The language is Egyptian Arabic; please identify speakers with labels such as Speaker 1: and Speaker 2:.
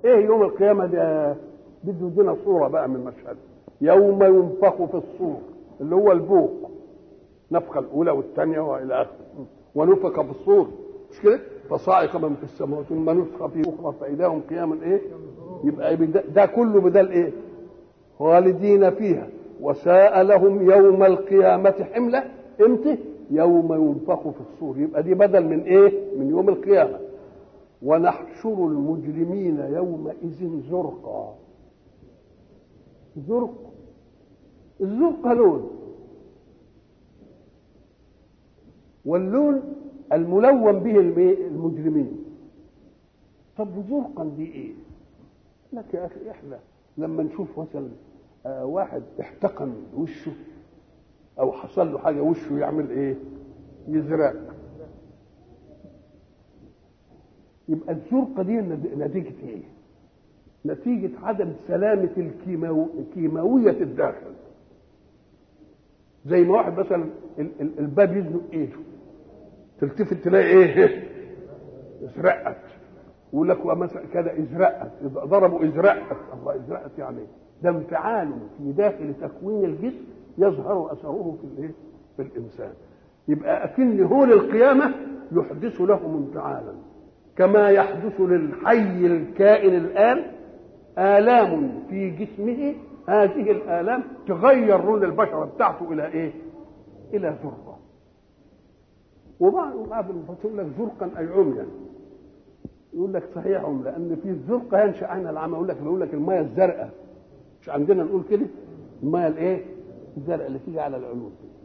Speaker 1: ايه يوم القيامه ده بده يدينا صوره بقى من المشهد يوم ينفخ في الصور اللي هو البوق نفخه الاولى والثانيه والى اخره ونفخ في الصور مش كده فصاعق من في السماوات ثم نفخ في اخرى فاذا هم قيام ايه يبقى ده, ده كله بدل ايه خالدين فيها وساء لهم يوم القيامة حملة امتى يوم ينفخ في الصور يبقى دي بدل من ايه من يوم القيامة ونحشر المجرمين يومئذ زرقا زرق الزرق لون واللون الملون به المجرمين طب زرقا دي ايه لك يا اخي احنا لما نشوف مثلا آه واحد احتقن وشه او حصل له حاجه وشه يعمل ايه يزرق يبقى الزرقه دي نتيجه ايه نتيجه عدم سلامه الكيماو... كيماويه الداخل زي ما واحد مثلا الباب يزنق ايده تلتفت تلاقي ايه ازرقت يقول لك مثلا كده ازرقت ضربوا ازرقت الله ازرقت يعني ده انفعال في داخل تكوين الجسم يظهر اثره في الايه في الانسان يبقى اكن هول القيامه يحدث لهم انفعالا كما يحدث للحي الكائن الان آلام في جسمه هذه الآلام تغير لون البشرة بتاعته إلى إيه؟ إلى زرقة وبعض بعض يقول لك زرقا أي عميا يقول لك صحيح عم لأن في الزرقة ينشأ عنها العمى يقول لك بيقول لك المية الزرقاء مش عندنا نقول كده المية الإيه؟ الزرقاء اللي تيجي على العيون